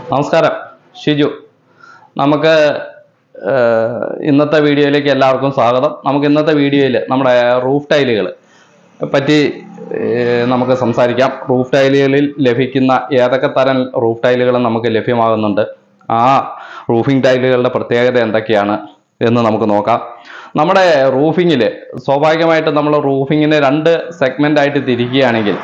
നമസ്കാരം ഷിജു നമുക്ക് ഏഹ്, ഇന്നത്തെ വീഡിയോയിലേക്ക് എല്ലാവർക്കും സ്വാഗതം നമുക്ക് ഇന്നത്തെ വീഡിയോയിൽ നമ്മുടെ റൂഫ് ടൈലുകൾ പറ്റി ഏഹ്, നമുക്ക് സംസാരിക്കാം റൂഫ് ടൈലുകളിൽ ലഭിക്കുന്ന ഏതൊക്കെ തരം റൂഫ് ടൈലുകൾ നമുക്ക് ലഭ്യമാകുന്നുണ്ട് ആ റൂഫിംഗ് ടൈലുകളുടെ പ്രത്യേകത എന്തൊക്കെയാണ് എന്ന് നമുക്ക് നോക്കാം നമ്മുടെ റൂഫിങ്ങിൽ സ്വാഭാവികമായിട്ട് നമ്മൾ റൂഫിങ്ങിനെ രണ്ട് സെഗ്മെൻ്റ് ആയിട്ട് തിരിക്കുകയാണെങ്കിൽ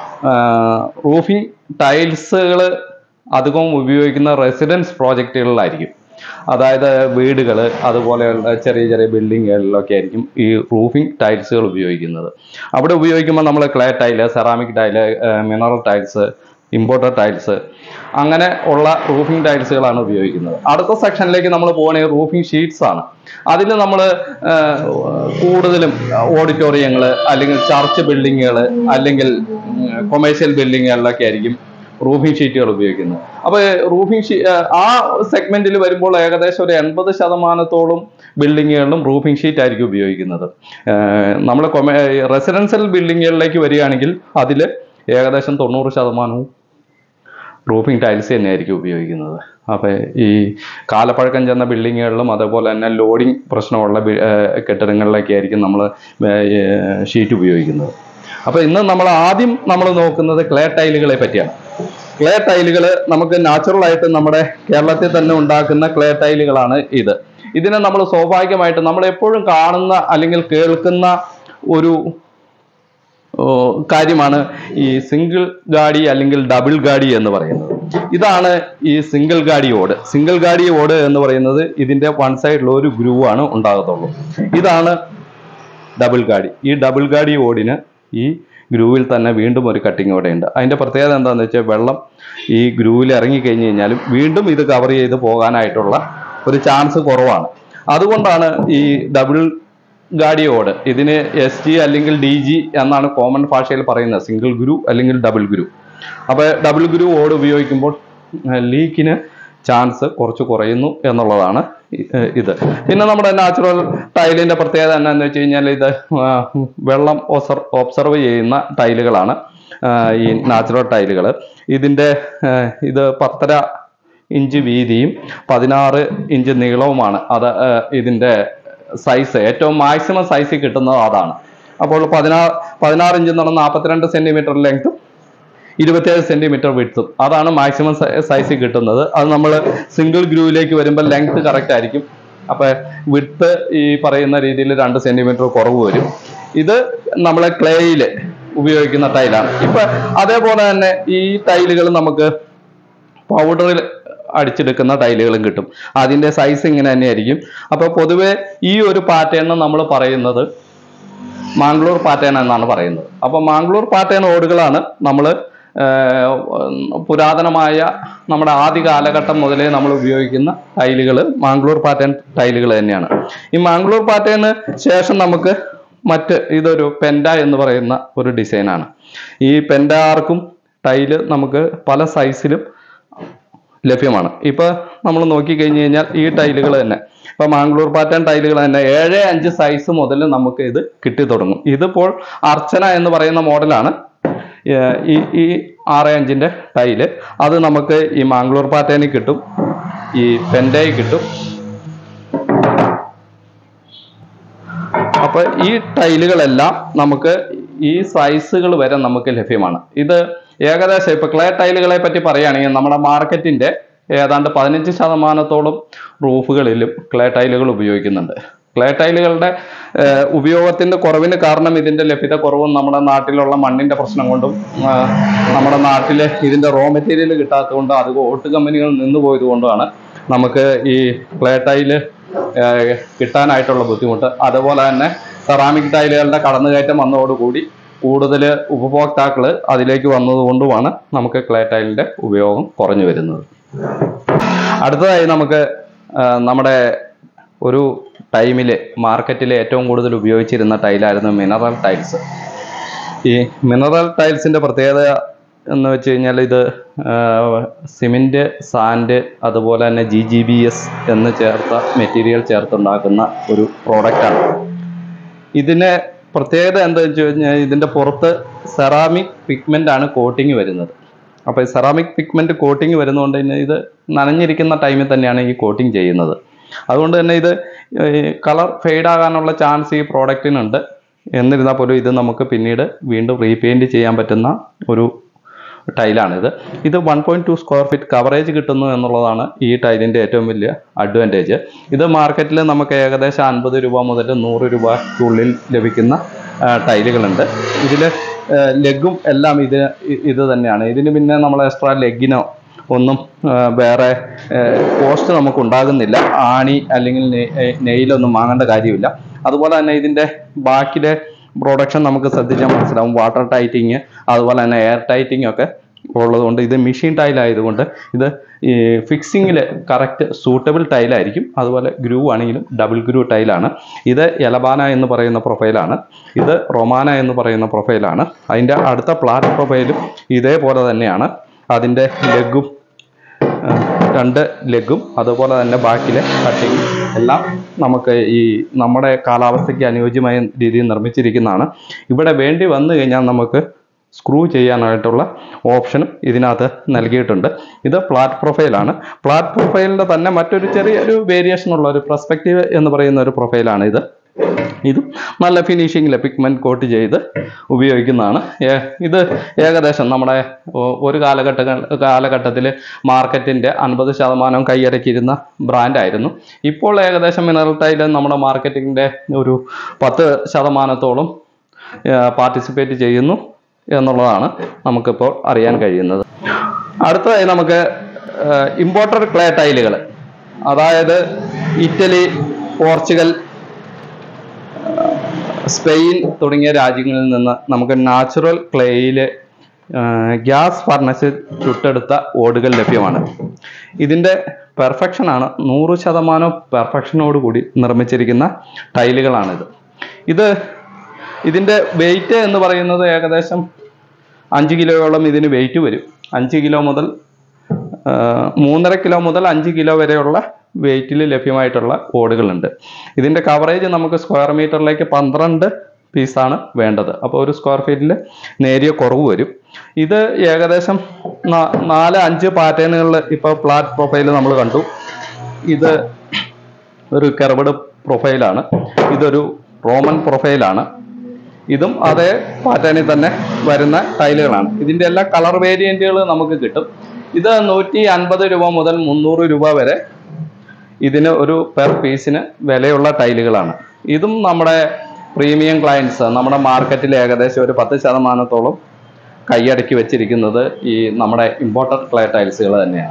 റൂഫിംഗ് ടൈൽസുകൾ അധികവും ഉപയോഗിക്കുന്ന റെസിഡൻസ് പ്രോജക്റ്റുകളിലായിരിക്കും അതായത് വീടുകൾ അതുപോലെയുള്ള ചെറിയ ചെറിയ ബിൽഡിങ്ങുകളിലൊക്കെ ആയിരിക്കും ഈ റൂഫിംഗ് ടൈൽസുകൾ ഉപയോഗിക്കുന്നത് അവിടെ ഉപയോഗിക്കുമ്പോൾ നമ്മൾ clay tile ceramic tile mineral tiles imported tiles അങ്ങനെ ഉള്ള റൂഫിംഗ് ടൈൽസുകളാണ് ഉപയോഗിക്കുന്നത് അടുത്ത സെക്ഷനിലേക്ക് നമ്മൾ പോകുന്നത് റൂഫിംഗ് ഷീറ്റ്സ് ആണ് അതിൽ നമ്മൾ കൂടുതലും ഓഡിറ്റോറിയങ്ങൾ അല്ലെങ്കിൽ ചർച്ച് ബിൽഡിങ്ങുകൾ അല്ലെങ്കിൽ കൊമേഴ്ഷ്യൽ ബിൽഡിങ്ങുകളിലൊക്കെ ആയിരിക്കും റൂഫിംഗ് ഷീറ്റുകൾ ഉപയോഗിക്കുന്നത് അപ്പോൾ റൂഫിംഗ് ഷീ ആ സെഗ്മെന്റിൽ വരുമ്പോൾ ഏകദേശം ഒരു എൺപത് ശതമാനത്തോളം ബിൽഡിങ്ങുകളിലും റൂഫിംഗ് ഷീറ്റ് ആയിരിക്കും ഉപയോഗിക്കുന്നത് നമ്മൾ കൊമേ റെസിഡൻഷ്യൽ ബിൽഡിങ്ങുകളിലേക്ക് വരികയാണെങ്കിൽ അതിൽ ഏകദേശം തൊണ്ണൂറ് ശതമാനവും റൂഫിംഗ് ടൈൽസ് തന്നെയായിരിക്കും ഉപയോഗിക്കുന്നത് അപ്പോൾ ഈ കാലപ്പഴക്കം ചെന്ന ബിൽഡിങ്ങുകളിലും അതേപോലെ തന്നെ ലോഡിംഗ് പ്രശ്നമുള്ള ബി- ഏഹ് കെട്ടിടങ്ങളിലൊക്കെ ആയിരിക്കും നമ്മൾ ഷീറ്റ് ഉപയോഗിക്കുന്നത് അപ്പോൾ ഇന്ന് നമ്മൾ ആദ്യം നമ്മൾ നോക്കുന്നത് ക്ലേ ടൈലുകളെ പറ്റിയാണ് ക്ലേ ടൈലുകൾ നമുക്ക് നാച്ചുറൽ ആയിട്ട് നമ്മുടെ കേരളത്തിൽ തന്നെ ഉണ്ടാക്കുന്ന ക്ലേ ടൈലുകളാണ് ഇത് ഇതിനെ നമ്മൾ സ്വാഭാവികമായിട്ട് നമ്മൾ എപ്പോഴും കാണുന്ന അല്ലെങ്കിൽ കേൾക്കുന്ന ഒരു ഓ, കാര്യമാണ് ഈ സിംഗിൾ ഗാഡി അല്ലെങ്കിൽ ഡബിൾ ഗാഡി എന്ന് പറയുന്നത് ഇതാണ് ഈ സിംഗിൾ ഗാഡി ഓട് സിംഗിൾ ഗാഡി ഓട് എന്ന് പറയുന്നത് ഇതിന്റെ വൺ സൈഡിലുള്ള ഒരു ഗ്രൂവ് ആണ് ഉണ്ടാകത്തുള്ളൂ ഇതാണ് ഡബിൾ ഗാഡി ഈ ഡബിൾ ഗാഡി ഓടിന് ഈ ഗ്രൂവിൽ തന്നെ വീണ്ടും ഒരു കട്ടിങ് ഇവിടെ ഉണ്ട് അതിന്റെ പ്രത്യേകത എന്താണെന്ന് വെച്ചാൽ വെള്ളം ഈ ഗ്രൂവിൽ ഇറങ്ങി കഴിഞ്ഞ് കഴിഞ്ഞാലും വീണ്ടും ഇത് കവർ ചെയ്ത് പോകാനായിട്ടുള്ള ഒരു ചാൻസ് കുറവാണ് അതുകൊണ്ടാണ് ഈ ഡബിൾ ഗാഡി ഓട് ഇതിന് എസ് ജി അല്ലെങ്കിൽ ഡി ജി എന്നാണ് കോമൺ ഭാഷയിൽ പറയുന്നത് സിംഗിൾ ഗ്രൂ അല്ലെങ്കിൽ ഡബിൾ ഗ്രൂ അപ്പോൾ ഡബിൾ ഗ്രൂ ഓട് ഉപയോഗിക്കുമ്പോൾ ലീക്കിന് ചാൻസ് കുറച്ച് കുറയുന്നു എന്നുള്ളതാണ് ഇ- ഏഹ് ഇത് പിന്നെ നമ്മുടെ നാച്ചുറൽ ടൈലിന്റെ പ്രത്യേകത എന്നാന്ന് വെച്ച് കഴിഞ്ഞാൽ ഇത് ആ, വെള്ളം ഒബ്സർവ് ചെയ്യുന്ന ടൈലുകളാണ് ആ, ഈ നാച്ചുറൽ ടൈലുകൾ ഇതിന്റെ ഏഹ്, ഇത് പത്തര ഇഞ്ച് വീതിയും പതിനാറ് ഇഞ്ച് നീളവുമാണ് അത് ഏഹ്, ഇതിന്റെ സൈസ് ഏറ്റവും മാക്സിമം സൈസിൽ കിട്ടുന്നത് അതാണ് അപ്പോൾ പതിനാറ് പതിനാറ് ഇഞ്ച് എന്ന് പറഞ്ഞാൽ നാൽപ്പത്തിരണ്ട് സെന്റിമീറ്റർ ലെങ്ത്തും ഇരുപത്തിയേഴ് സെന്റിമീറ്റർ വിഡ്ത്തും അതാണ് മാക്സിമം സൈസിൽ കിട്ടുന്നത് അത് നമ്മൾ സിംഗിൾ ഗ്രൂവിലേക്ക് വരുമ്പോൾ ലെങ്ത് കറക്റ്റ് ആയിരിക്കും അപ്പൊ വിഡ്ത്ത് ഈ പറയുന്ന രീതിയിൽ രണ്ട് സെന്റിമീറ്റർ കുറവ് വരും ഇത് നമ്മളെ ക്ലേയിൽ ഉപയോഗിക്കുന്ന ടൈലാണ് ഇപ്പൊ അതേപോലെ തന്നെ ഈ ടൈലുകൾ നമുക്ക് പൗഡറിൽ അടിച്ചെടുക്കുന്ന ടൈലുകളും കിട്ടും അതിന്റെ സൈസ് ഇങ്ങനെ തന്നെയായിരിക്കും അപ്പൊ പൊതുവെ ഈ ഒരു പാറ്റേൺ നമ്മൾ പറയുന്നത് മാംഗ്ലൂർ പാറ്റേൺ എന്നാണ് പറയുന്നത് അപ്പോൾ മാംഗ്ലൂർ പാറ്റേൺ ഓടുകളാണ് നമ്മൾ പുരാതനമായ നമ്മുടെ ആദ്യ കാലഘട്ടം മുതലേ നമ്മൾ ഉപയോഗിക്കുന്ന ടൈലുകൾ മാംഗ്ലൂർ പാറ്റേൺ ടൈലുകൾ തന്നെയാണ് ഈ മാംഗ്ലൂർ പാറ്റേണിന് ശേഷം നമുക്ക് മറ്റ് ഇതൊരു പെൻഡ എന്ന് പറയുന്ന ഒരു ഡിസൈനാണ് ഈ പെൻഡ ആർക്കും ടൈല് നമുക്ക് പല സൈസിലും ലഭ്യമാണ് ഇപ്പൊ നമ്മൾ നോക്കിക്കഴിഞ്ഞ് കഴിഞ്ഞാൽ ഈ ടൈലുകൾ തന്നെ ഇപ്പൊ മാംഗ്ലൂർ പാറ്റേൺ ടൈലുകൾ തന്നെ ഏഴ് അഞ്ച് സൈസ് മുതൽ നമുക്ക് ഇത് കിട്ടി തുടങ്ങും ഇതിപ്പോൾ അർച്ചന എന്ന് പറയുന്ന മോഡലാണ് ഏർ ഈ ഈ ആറ് അഞ്ചിന്റെ ടൈല് അത് നമുക്ക് ഈ മാംഗ്ലൂർ പാറ്റേണിൽ കിട്ടും ഈ പെൻഡയിൽ കിട്ടും അപ്പൊ ഈ ടൈലുകളെല്ലാം നമുക്ക് ഈ സൈസുകൾ വരെ നമുക്ക് ലഭ്യമാണ് ഇത് ഏകദേശം ഇപ്പൊ ക്ലേ ടൈലുകളെ പറ്റി പറയുകയാണെങ്കിൽ നമ്മുടെ മാർക്കറ്റിന്റെ ഏതാണ്ട് പതിനഞ്ച് ശതമാനത്തോളം റൂഫുകളിലും ക്ലേ ടൈലുകൾ ഉപയോഗിക്കുന്നുണ്ട് ക്ലേ ടൈലുകളുടെ ഏഹ്, ഉപയോഗത്തിന്റെ കുറവിന് കാരണം ഇതിന്റെ ലഭ്യത കുറവും നമ്മുടെ നാട്ടിലുള്ള മണ്ണിന്റെ പ്രശ്നം കൊണ്ടും ആ, നമ്മുടെ നാട്ടിലെ ഇതിന്റെ റോ മെറ്റീരിയൽ കിട്ടാത്തതുകൊണ്ടും അത് ഓട്ട് കമ്പനികൾ നിന്ന് പോയത് കൊണ്ടുമാണ് നമുക്ക് ഈ ക്ലേ ടൈല് ഏഹ് കിട്ടാനായിട്ടുള്ള ബുദ്ധിമുട്ട് അതുപോലെ തന്നെ സെറാമിക് ടൈലുകളുടെ കടന്നുകയറ്റം വന്നതോടുകൂടി കൂടുതൽ ഉപഭോക്താക്കൾ അതിലേക്ക് വന്നതുകൊണ്ടുമാണ് നമുക്ക് ക്ലേ ടൈലിന്റെ ഉപയോഗം കുറഞ്ഞു വരുന്നത് അടുത്തതായി നമുക്ക് ആ, നമ്മുടെ ഒരു ടൈമിൽ മാർക്കറ്റിൽ ഏറ്റവും കൂടുതൽ ഉപയോഗിച്ചിരുന്ന ടൈലായിരുന്നു മിനറൽ ടൈൽസ് ഈ മിനറൽ ടൈൽസിന്റെ പ്രത്യേകത എന്ന് വെച്ച് കഴിഞ്ഞാൽ ഇത് സിമെന്റ് സാൻഡ് അതുപോലെ തന്നെ ജി ജി ബി എസ് എന്ന് ചേർത്ത മെറ്റീരിയൽ ചേർത്തുണ്ടാക്കുന്ന ഒരു പ്രോഡക്റ്റാണ് ഇതിന് പ്രത്യേകത എന്താ വെച്ച് കഴിഞ്ഞാൽ ഇതിന്റെ പുറത്ത് സെറാമിക് പിഗ്മെന്റ് ആണ് കോട്ടിങ് വരുന്നത് അപ്പോൾ ഈ സെറാമിക് പിഗ്മെന്റ് കോട്ടിങ് വരുന്നതുകൊണ്ട് തന്നെ ഇത് നനഞ്ഞിരിക്കുന്ന ടൈമിൽ തന്നെയാണ് ഈ കോട്ടിങ് ചെയ്യുന്നത് അതുകൊണ്ട് തന്നെ ഇത് കളർ ഫെയ്ഡ് ആകാനുള്ള ചാൻസ് ഈ പ്രോഡക്റ്റിനുണ്ട് എന്നിരുന്നാൽ പോലും ഇത് നമുക്ക് പിന്നീട് വീണ്ടും റീപെയിൻറ്റ് ചെയ്യാൻ പറ്റുന്ന ഒരു ടൈലാണിത് ഇത് one point two square feet coverage കിട്ടുന്നു എന്നുള്ളതാണ് ഈ ടൈലിൻ്റെ ഏറ്റവും വലിയ അഡ്വാൻറ്റേജ് ഇത് മാർക്കറ്റിൽ നമുക്ക് ഏകദേശം അൻപത് രൂപ മുതൽ നൂറ് രൂപയ്ക്കുള്ളിൽ ലഭിക്കുന്ന ആ, ടൈലുകളുണ്ട് ഇതിൽ ലെഗും എല്ലാം ഇത് ഇ- ഇത് തന്നെയാണ് ഇതിന് പിന്നെ നമ്മൾ എക്സ്ട്രാ ലെഗിനോ ഒന്നും ആ, വേറെ കോസ്റ്റ് നമുക്ക് ഉണ്ടാകുന്നില്ല ആണി അല്ലെങ്കിൽ നെ- ഏ, നെയിലൊന്നും വാങ്ങേണ്ട കാര്യമില്ല അതുപോലെ തന്നെ ഇതിൻ്റെ ബാക്കിലെ പ്രൊഡക്ഷൻ നമുക്ക് ശ്രദ്ധിച്ചാൽ മനസ്സിലാവും വാട്ടർ ടൈറ്റിങ് അതുപോലെ തന്നെ എയർ ടൈറ്റിങ് ഒക്കെ ഉള്ളതുകൊണ്ട് ഇത് മെഷീൻ ടൈൽ ആയതുകൊണ്ട് ഇത് ഈ ഫിക്സിങ്ങിൽ കറക്റ്റ് സൂട്ടബിൾ ടൈലായിരിക്കും അതുപോലെ ഗ്രൂ ആണെങ്കിലും ഡബിൾ ഗ്രൂ ടൈലാണ് ഇത് എലബാന എന്ന് പറയുന്ന പ്രൊഫൈലാണ് ഇത് റൊമാന എന്ന് പറയുന്ന പ്രൊഫൈലാണ് അതിൻ്റെ അടുത്ത പ്ലാറ്റ് പ്രൊഫൈലും ഇതേപോലെ തന്നെയാണ് അതിൻ്റെ ലെഗും രണ്ട് ലെഗും അതുപോലെ തന്നെ ബാക്കിലെ കട്ടിങ് എല്ലാം നമുക്ക് ഈ നമ്മുടെ കാലാവസ്ഥയ്ക്ക് അനുയോജ്യമായ രീതിയിൽ നിർമ്മിച്ചിരിക്കുന്നതാണ് ഇവിടെ വേണ്ടി വന്നു കഴിഞ്ഞാൽ നമുക്ക് സ്ക്രൂ ചെയ്യാനായിട്ടുള്ള ഓപ്ഷനും ഇതിനകത്ത് നൽകിയിട്ടുണ്ട് ഇത് ഫ്ലാറ്റ് പ്രൊഫൈലാണ് ഫ്ലാറ്റ് പ്രൊഫൈലിൻ്റെ തന്നെ മറ്റൊരു ചെറിയൊരു വേരിയേഷൻ ഉള്ള ഒരു പ്രസ്പെക്റ്റീവ് എന്ന് പറയുന്ന ഒരു പ്രൊഫൈലാണ് ഇത് ഇതും നല്ല ഫിനിഷിങ്ങിൽ പിഗ്മെൻറ്റ് കോട്ട് ചെയ്ത് ഉപയോഗിക്കുന്നതാണ് ഏ- ഇത് ഏകദേശം നമ്മുടെ ഒ- ഒരു കാലഘട്ട കാലഘട്ടത്തിൽ മാർക്കറ്റിൻ്റെ അൻപത് ശതമാനം കൈയടക്കിയിരുന്ന ബ്രാൻഡായിരുന്നു ഇപ്പോൾ ഏകദേശം മിനറൽ ടൈൽ നമ്മുടെ മാർക്കറ്റിങ്ങിൻ്റെ ഒരു പത്ത് ശതമാനത്തോളം പാർട്ടിസിപ്പേറ്റ് ചെയ്യുന്നു എന്നുള്ളതാണ് നമുക്കിപ്പോൾ അറിയാൻ കഴിയുന്നത് അടുത്തതായി നമുക്ക് ഇമ്പോർട്ടഡ് ക്ലേ ടൈലുകൾ അതായത് ഇറ്റലി പോർച്ചുഗൽ സ്പെയിൻ തുടങ്ങിയ രാജ്യങ്ങളിൽ നിന്ന് നമുക്ക് നാച്ചുറൽ ക്ലേയിൽ ഗ്യാസ് ഫർണസിൽ ചുട്ടെടുത്ത ഓടുകൾ ലഭ്യമാണ് ഇതിൻ്റെ പെർഫെക്ഷനാണ് നൂറ് ശതമാനം പെർഫെക്ഷനോട് കൂടി നിർമ്മിച്ചിരിക്കുന്ന ടൈലുകളാണിത് ഇത് ഇതിൻ്റെ വെയിറ്റ് എന്ന് പറയുന്നത് ഏകദേശം അഞ്ച് കിലോയോളം ഇതിന് വെയിറ്റ് വരും അഞ്ച് കിലോ മുതൽ ആ, മൂന്നര കിലോ മുതൽ അഞ്ച് കിലോ വരെയുള്ള വെയിറ്റിൽ ലഭ്യമായിട്ടുള്ള ഓടുകളുണ്ട് ഇതിൻ്റെ കവറേജ് നമുക്ക് സ്ക്വയർ മീറ്ററിലേക്ക് പന്ത്രണ്ട് പീസാണ് വേണ്ടത് അപ്പോൾ ഒരു സ്ക്വയർ ഫീറ്റിൽ നേരിയ കുറവ് വരും ഇത് ഏകദേശം നാ- നാല് അഞ്ച് പാറ്റേണുകളിൽ ഇപ്പോൾ ഫ്ലാറ്റ് പ്രൊഫൈൽ നമ്മൾ കണ്ടു ഇത് ഒരു കെർവഡ് പ്രൊഫൈലാണ് ഇതൊരു റോമൻ പ്രൊഫൈലാണ് ഇതും അതേ പാറ്റേണിൽ തന്നെ വരുന്ന ടൈലുകളാണ് ഇതിൻ്റെ എല്ലാ കളർ വേരിയന്റുകൾ നമുക്ക് കിട്ടും ഇത് നൂറ്റി അൻപത് രൂപ മുതൽ മുന്നൂറ് രൂപ വരെ ഇതിന് ഒരു പെർ പീസിന് വിലയുള്ള ടൈലുകളാണ് ഇതും നമ്മുടെ പ്രീമിയം ക്ലയൻസ് നമ്മുടെ മാർക്കറ്റിൽ ഏകദേശം ഒരു പത്ത് ശതമാനത്തോളം കൈയടക്കി വെച്ചിരിക്കുന്നത് ഈ നമ്മുടെ ഇമ്പോർട്ടഡ് ക്ലേ ടൈൽസുകൾ തന്നെയാണ്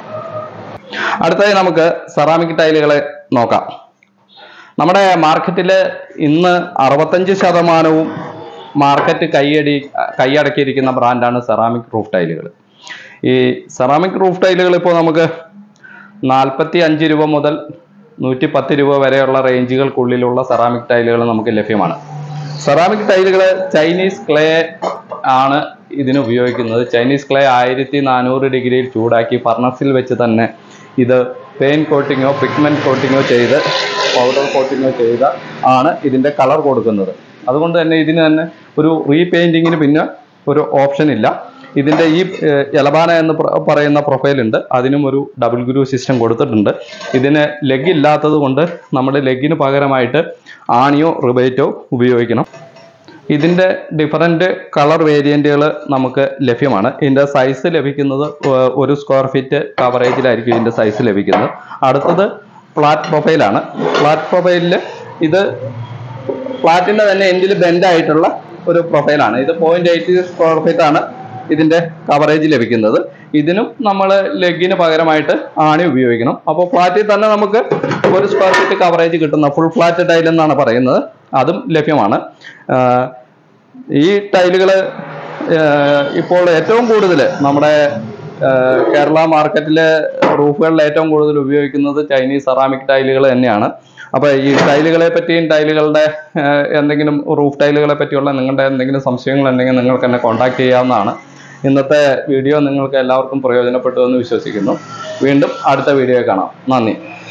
അടുത്തതായി നമുക്ക് സെറാമിക് ടൈലുകളെ നോക്കാം നമ്മുടെ മാർക്കറ്റിൽ ഇന്ന് അറുപത്തഞ്ച് ശതമാനവും മാർക്കറ്റ് കൈയടി കൈയടക്കിയിരിക്കുന്ന ബ്രാൻഡാണ് സെറാമിക് റൂഫ് ടൈലുകൾ ഈ സെറാമിക് റൂഫ് ടൈലുകൾ ഇപ്പോൾ നമുക്ക് നാൽപ്പത്തി അഞ്ച് രൂപ മുതൽ നൂറ്റി പത്ത് രൂപ വരെയുള്ള റേഞ്ചുകൾക്കുള്ളിലുള്ള സെറാമിക് ടൈലുകൾ നമുക്ക് ലഭ്യമാണ് സെറാമിക് ടൈലുകൾ ചൈനീസ് ക്ലേ ആണ് ഇതിന് ഉപയോഗിക്കുന്നത് ചൈനീസ് ക്ലേ ആയിരത്തി നാനൂറ് ഡിഗ്രിയിൽ ചൂടാക്കി ഫർണസിൽ വെച്ച് തന്നെ ഇത് പെയിന്റ് കോട്ടിങ്ങോ പിഗ്മെന്റ് കോട്ടിങ്ങോ ചെയ്ത് പൗഡർ കോട്ടിങ്ങോ ചെയ്ത ആണ് ഇതിൻ്റെ കളർ കൊടുക്കുന്നത് അതുകൊണ്ട് തന്നെ ഇതിന് തന്നെ ഒരു റീപെയിൻറ്റിങ്ങിന് പിന്നെ ഒരു ഓപ്ഷൻ ഇല്ല ഇതിൻ്റെ ഈ ഏഹ്, എലബാന എന്ന് പ്ര- പറയുന്ന പ്രൊഫൈൽ ഉണ്ട് അതിനും ഒരു ഡബിൾ ഗ്രൂ സിസ്റ്റം കൊടുത്തിട്ടുണ്ട് ഇതിന് ലെഗ് ഇല്ലാത്തത് കൊണ്ട് നമ്മുടെ ലെഗിന് പകരമായിട്ട് ആണിയോ റിബേറ്റോ ഉപയോഗിക്കണം ഇതിൻ്റെ ഡിഫറൻറ്റ് കളർ വേരിയൻറ്റുകൾ നമുക്ക് ലഭ്യമാണ് ഇതിൻ്റെ സൈസ് ലഭിക്കുന്നത് ഏർ ഒരു സ്ക്വയർ ഫീറ്റ് കവറേജിലായിരിക്കും ഇതിൻ്റെ സൈസ് ലഭിക്കുന്നത് അടുത്തത് ഫ്ലാറ്റ് പ്രൊഫൈലാണ് ഫ്ലാറ്റ് പ്രൊഫൈലിൽ ഇത് ഫ്ലാറ്റിൻ്റെ തന്നെ എൻഡിൽ ബെൻഡ് ആയിട്ടുള്ള ഒരു പ്രൊഫൈലാണ് ഇത് പോയിന്റ് എയ്റ്റ് സ്ക്വയർ ഫീറ്റ് ആണ് ഇതിന്റെ കവറേജ് ലഭിക്കുന്നത് ഇതിനും നമ്മൾ ലെഗിന് പകരമായിട്ട് ആണി ഉപയോഗിക്കണം അപ്പോൾ ഫ്ലാറ്റിൽ തന്നെ നമുക്ക് ഒരു സ്ക്വയർ ഫീറ്റ് കവറേജ് കിട്ടുന്ന ഫുൾ ഫ്ലാറ്റ് ടൈൽ എന്നാണ് പറയുന്നത് അതും ലഭ്യമാണ് ആഹ് ഈ ടൈലുകൾ ഇപ്പോൾ ഏറ്റവും കൂടുതൽ നമ്മുടെ ആഹ് കേരള മാർക്കറ്റിലെ റൂഫുകളിൽ ഏറ്റവും കൂടുതൽ ഉപയോഗിക്കുന്നത് ചൈനീസ് സെറാമിക് ടൈലുകൾ തന്നെയാണ് അപ്പോൾ ഈ ടൈലുകളെ പറ്റിയും ടൈലുകളുടെ ആഹ് എന്തെങ്കിലും റൂഫ് ടൈലുകളെ പറ്റിയുള്ള നിങ്ങളുടെ എന്തെങ്കിലും സംശയങ്ങൾ ഉണ്ടെങ്കിൽ നിങ്ങൾക്ക് എന്നെ കോൺടാക്ട് ചെയ്യാവുന്നതാണ് ഇന്നത്തെ വീഡിയോ നിങ്ങൾക്ക് എല്ലാവർക്കും പ്രയോജനപ്പെട്ടു എന്ന് വിശ്വസിക്കുന്നു വീണ്ടും അടുത്ത വീഡിയോ കാണാം നന്ദി